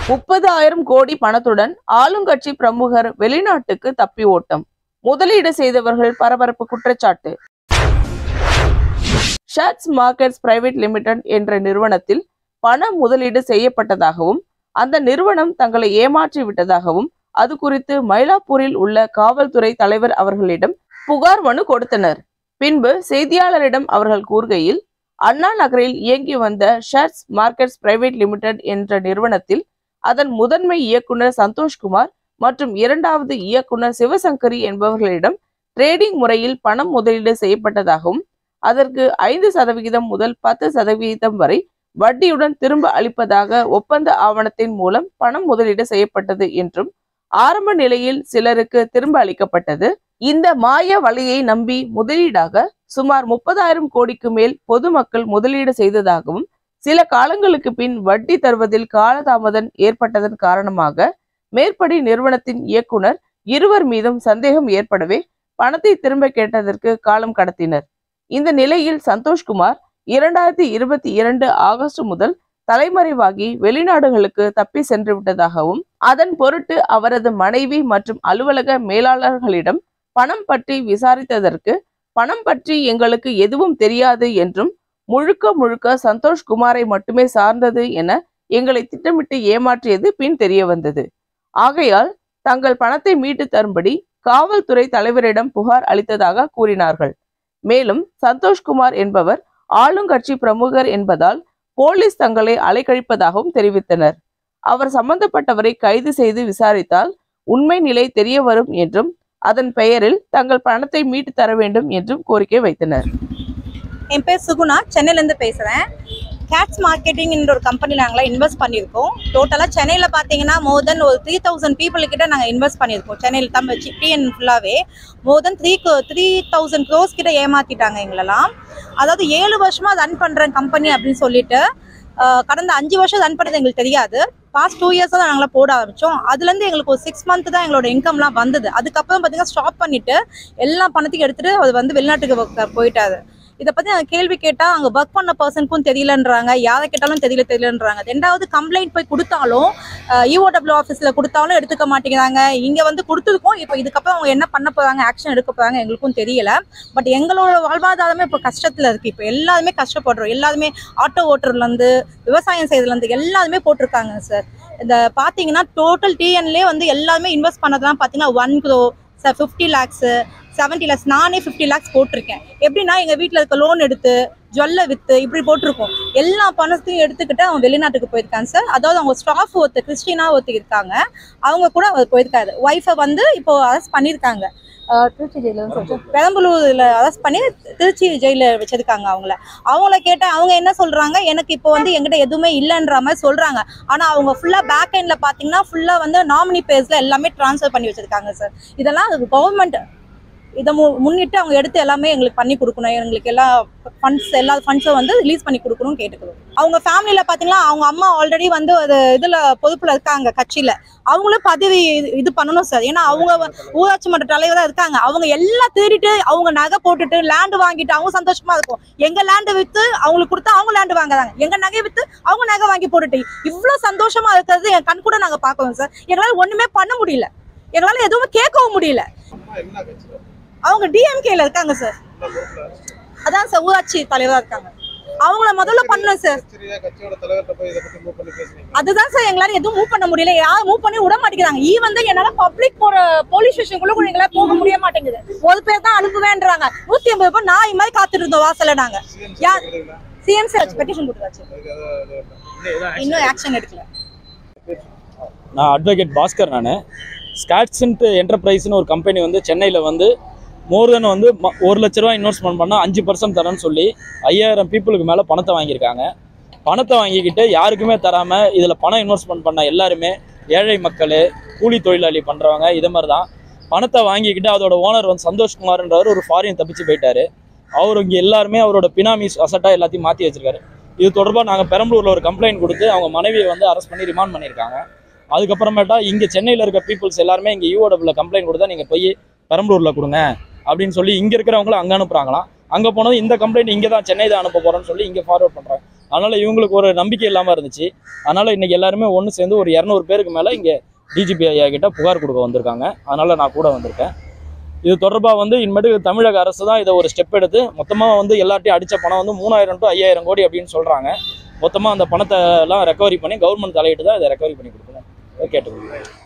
முப்பது ஆயிரம் கோடி பணத்துடன் ஆளுங்கட்சி பிரமுகர் வெளிநாட்டுக்கு தப்பி ஓட்டம் முதலீடு செய்தவர்கள் பரபரப்பு குற்றச்சாட்டு ஷர்ட்ஸ் மார்க்கெட்ஸ் பிரைவேட் லிமிடெட் என்ற நிறுவனத்தில் பண முதலீடு செய்யப்பட்டதாகவும் அந்த நிறுவனம் தங்களை ஏமாற்றி விட்டதாகவும் அது குறித்து மயிலாப்பூரில் உள்ள காவல்துறை தலைவர் அவர்களிடம் புகார் மனு கொடுத்தனர் பின்பு செய்தியாளரிடம் அவர்கள் கூறுகையில் அண்ணா நகரில் இயங்கி வந்த ஷர்ட்ஸ் மார்க்கெட்ஸ் பிரைவேட் லிமிடெட் என்ற நிறுவனத்தில் அதன் முதன்மை இயக்குனர் சந்தோஷ்குமார் மற்றும் இரண்டாவது இயக்குனர் சிவசங்கரி என்பவர்களிடம் ட்ரேடிங் முறையில் பணம் முதலீடு செய்யப்பட்டதாகவும் அதற்கு ஐந்து சதவிகிதம் முதல் பத்து சதவிகிதம் வரை வட்டியுடன் திரும்ப அளிப்பதாக ஒப்பந்த ஆவணத்தின் மூலம் பணம் முதலீடு செய்யப்பட்டது என்றும் ஆரம்ப நிலையில் சிலருக்கு திரும்ப அளிக்கப்பட்டது இந்த மாய வலையை நம்பி முதலீடாக சுமார் முப்பதாயிரம் கோடிக்கு மேல் பொதுமக்கள் முதலீடு செய்ததாகவும் சில காலங்களுக்கு பின் வட்டி தருவதில் காலதாமதம் ஏற்பட்டதன் காரணமாக மேற்படி நிறுவனத்தின் இயக்குனர் இருவர் மீதும் சந்தேகம் ஏற்படவே பணத்தை திரும்ப கேட்டதற்கு காலம் கடத்தினர் இந்த நிலையில் சந்தோஷ்குமார் இரண்டாயிரத்தி இருபத்தி இரண்டு ஆகஸ்ட் முதல் தலைமறைவாகி வெளிநாடுகளுக்கு தப்பி சென்று விட்டதாகவும் அதன் பொருட்டு அவரது மனைவி மற்றும் அலுவலக மேலாளர்களிடம் பணம் பற்றி விசாரித்ததற்கு பணம் பற்றி எங்களுக்கு எதுவும் தெரியாது என்றும் முழுக்க முழுக்க சந்தோஷ்குமாரை மட்டுமே சார்ந்தது என எங்களை திட்டமிட்டு ஏமாற்றியது பின் தெரிய வந்தது ஆகையால் தங்கள் பணத்தை மீட்டு தரும்படி காவல்துறை தலைவரிடம் புகார் அளித்ததாக கூறினார்கள் மேலும் சந்தோஷ்குமார் என்பவர் ஆளுங்கட்சி பிரமுகர் என்பதால் போலீஸ் தங்களை அலைக்கழிப்பதாகவும் தெரிவித்தனர் அவர் சம்பந்தப்பட்டவரை கைது செய்து விசாரித்தால் உண்மை நிலை தெரிய வரும் என்றும் அதன் பெயரில் தங்கள் பணத்தை மீட்டு தர வேண்டும் என்றும் கோரிக்கை வைத்தனர் என் பேர் சுகுணா சென்னையிலேருந்து பேசுகிறேன் கேட்ஸ் மார்க்கெட்டிங்ன்ற ஒரு கம்பெனி நாங்களாம் இன்வெஸ்ட் பண்ணியிருக்கோம் டோட்டலாக சென்னையில் பார்த்தீங்கன்னா மோர் தென் ஒரு த்ரீ தௌசண்ட் பீப்புள் கிட்ட நாங்கள் இன்வெஸ்ட் பண்ணியிருக்கோம் சென்னையில் தமிழ் டிஎன் ஃபுல்லாகவே more then three three thousand crores கிட்ட ஏமாத்திட்டாங்க எங்களெல்லாம் அதாவது ஏழு வருஷமாக ரன் பண்ணுற கம்பெனி அப்படின்னு சொல்லிட்டு ஆஹ், கடந்த அஞ்சு வருஷம் ரன் பண்ணது எங்களுக்கு தெரியாது பாஸ்ட் டூ இயர்ஸ் தான் நாங்களாம் போட ஆரம்பிச்சோம் அதுலேருந்து எங்களுக்கு ஒரு சிக்ஸ் மந்த் தான் எங்களோட இன்கம்லாம் வந்தது அதுக்கப்புறம் பார்த்தீங்கன்னா ஸ்டாப் பண்ணிட்டு எல்லா பணத்தையும் எடுத்துட்டு அது வந்து வெளிநாட்டுக்கு work போயிட்டாரு இதை பத்தி நாங்கள் கேள்வி கேட்டா அங்க ஒர்க் பண்ண பர்சனுக்கும் தெரியலன்றாங்க யாரை கேட்டாலும் தெரியல தெரியலன்றாங்க ரெண்டாவது கம்ப்ளைண்ட் போய் கொடுத்தாலும் இஓடபிள்யூ ஆஃபீஸ்ல கொடுத்தாலும் எடுத்துக்க மாட்டேங்கிறாங்க இங்க வந்து கொடுத்துருக்கோம் இப்போ இதுக்கப்புறம் அவங்க என்ன பண்ண போறாங்க ஆக்ஷன் எடுக்க போறாங்க எங்களுக்கும் தெரியல பட் எங்களோட வாழ்வாதாரமே இப்போ கஷ்டத்துல இருக்கு இப்போ எல்லாருமே கஷ்டப்படுறோம் எல்லாருமே ஆட்டோ ஓட்டுறதுல இருந்து விவசாயம் செய்யறதுல இருந்து எல்லாருமே போட்டிருக்காங்க சார் இந்த பாத்தீங்கன்னா டோட்டல் டிஎன்லேயே வந்து எல்லாருமே இன்வெஸ்ட் பண்ணதெல்லாம் பாத்தீங்கன்னா one crore sir fifty lakhs seventy lakhs நானே ஃபிஃப்டி லேக்ஸ் போட்டிருக்கேன் எப்படின்னா எங்கள் வீட்டில் இருக்க லோன் எடுத்து ஜுவல்லை விற்று இப்படி போட்டிருக்கோம் எல்லா பணத்தையும் எடுத்துக்கிட்டு அவன் வெளிநாட்டுக்கு போயிருக்காங்க சார் அதாவது அவங்க ஸ்டாஃப் ஒருத்தர் கிறிஸ்டினா ஒருத்தர் இருக்காங்க அவங்க கூட அவர் போயிருக்காரு ஒய்ஃபை வந்து இப்போ அரெஸ்ட் பண்ணியிருக்காங்க அஹ் திருச்சி ஜெயிலில் சொல்லிட்டு பெரம்பலூரில் அரெஸ்ட் பண்ணி திருச்சி ஜெயிலில் வச்சிருக்காங்க அவங்கள அவங்கள கேட்டால் அவங்க என்ன சொல்கிறாங்க எனக்கு இப்போ வந்து எங்கிட்ட எதுவுமே இல்லைன்ற மாதிரி சொல்கிறாங்க ஆனால் அவங்க ஃபுல்லாக பேக் எண்டில் பார்த்தீங்கன்னா ஃபுல்லாக வந்து நாமினி பேஸில் எல்லாமே ட்ரான்ஸ்ஃபர் பண்ணி வச்சிருக்காங்க சார் இதெல்லாம் கவர்மெண்ட் இதை மு முன்னிட்டு அவங்க எடுத்து எல்லாமே எங்களுக்கு பண்ணி கொடுக்கணும் எங்களுக்கு எல்லா ஃபண்ட்ஸ் எல்லா ஃபண்ட்ஸும் வந்து ரிலீஸ் பண்ணி கொடுக்கணும்னு கேட்டுக்கிறோம் அவங்க ஃபேமிலியில் பார்த்தீங்கன்னா அவங்க அம்மா ஆல்ரெடி வந்து ஒரு இதில் பொறுப்பில் இருக்காங்க கட்சியில் அவங்களும் பதவி இது- இது பண்ணணும் சார் ஏன்னா அவங்க வ- ஊராட்சி மன்ற தலைவராக இருக்காங்க அவங்க எல்லாம் தேடிட்டு அவங்க நகை போட்டுட்டு லேண்டு வாங்கிட்டு அவங்க சந்தோஷமா இருக்கும் எங்க லேண்டை வித்து அவங்களுக்கு கொடுத்தா அவங்க லேண்டு வாங்குறாங்க எங்க நகையை வித்து அவங்க நகை வாங்கி போட்டுட்டு இவ்வளோ சந்தோஷமா இருக்கிறது என் கண் கூட நாங்கள் பார்க்கணும் சார் எங்களால் ஒண்ணுமே பண்ண முடியல எங்களால் எதுவுமே கேட்கவும் முடியல அவங்க டிஎம்கேல இருக்காங்க சார் அதான் சார் ஊராட்சி தலைவரா இருக்காங்க அவங்கள முதல்ல பண்ணணும் சார் சரியா கட்சியோட தலைவர்கிட்ட போய் இதை பத்தி மூவ் பண்ணி பேசுனீங்க அதுதான் சார் எங்களால எதுவும் மூவ் பண்ண முடியல யாரும் மூவ் பண்ணி விட மாட்டேங்கிறாங்க ஈ வந்து என்னால பப்ளிக் போற போலீஸ் ஸ்டேஷனுக்குள்ள கூட எங்களால போக முடிய மாட்டேங்குது ஒரு பேர் தான் அனுப்புவேன்றாங்க நூத்தி ஐம்பது பேர் நாய் மாதிரி காத்துட்டு இருந்தோம் வாசல்ல நாங்க யார் சிஎம் சார் பெட்டிஷன் கொடுத்தாச்சு இன்னும் ஆக்ஷன் எடுக்கல நான் அட்வொகேட் பாஸ்கர் நான் ஸ்காட்ஸ்ன்ட்டு என்டர்பிரைஸ்னு ஒரு கம்பெனி வந்து சென்னையில் வந்து மோர் தென் வந்து ம- ஒரு லட்ச ரூபா இன்வெஸ்ட்மெண்ட் பண்ணால் அஞ்சு பர்சன்ட் தரேன்னு சொல்லி ஐயாயிரம் பீப்புளுக்கு மேலே பணத்தை வாங்கியிருக்காங்க பணத்தை வாங்கிக்கிட்டு யாருக்குமே தராமல் இதில் பணம் இன்வெஸ்ட்மெண்ட் பண்ண எல்லாருமே ஏழை மக்கள் கூலி தொழிலாளி பண்ணுறவங்க இது மாதிரி தான் பணத்தை வாங்கிக்கிட்டு அதோட ஓனர் வந்து சந்தோஷ்குமார்ன்றவர் ஒரு ஃபாரின் தப்பிச்சு போயிட்டாரு அவர் இங்கே எல்லாருமே அவரோட பினாமிஸ் அசட்டாக எல்லாத்தையும் மாற்றி வச்சிருக்காரு இது தொடர்பாக நாங்கள் பெரம்பலூரில் ஒரு கம்ப்ளைண்ட் கொடுத்து அவங்க மனைவியை வந்து அரெஸ்ட் பண்ணி ரிமாண்ட் பண்ணியிருக்காங்க அதுக்கப்புறமேட்டா இங்கே சென்னையில் இருக்க பீப்புள்ஸ் எல்லாருமே இங்கே யூஓடபிள்யூ கம்ப்ளைண்ட் கொடுத்தா நீங்கள் போய் பெரம்பலூரில் கொடுங்க அப்படின்னு சொல்லி இங்கே இருக்கிறவங்களும் அங்கே அனுப்புகிறாங்களாம் அங்கே போனது இந்த கம்ப்ளைண்ட் இங்கே தான் சென்னை தான் அனுப்ப போகிறோன்னு சொல்லி இங்கே ஃபார்வர்ட் பண்ணுறாங்க அதனால இவங்களுக்கு ஒரு நம்பிக்கை இல்லாமல் இருந்துச்சு அதனால இன்னைக்கு எல்லாருமே ஒன்று சேர்ந்து ஒரு இரநூறு பேருக்கு மேலே இங்கே டிஜிபி ஐயா கிட்ட புகார் கொடுக்க வந்திருக்காங்க அதனால நான் கூட வந்திருக்கேன் இது தொடர்பாக வந்து இனிமேட்டு தமிழக அரசு தான் இதை ஒரு ஸ்டெப் எடுத்து மொத்தமாக வந்து எல்லாத்தையும் அடித்த பணம் வந்து மூணாயிரம் டு ஐயாயிரம் கோடி அப்படின்னு சொல்கிறாங்க மொத்தமாக அந்த பணத்தை எல்லாம் ரெக்கவரி பண்ணி கவர்மெண்ட் தலையிட்டு தான் இதை ரெக்கவரி பண்ணி கொடுக்கணும் கேட்டுக்கோங்க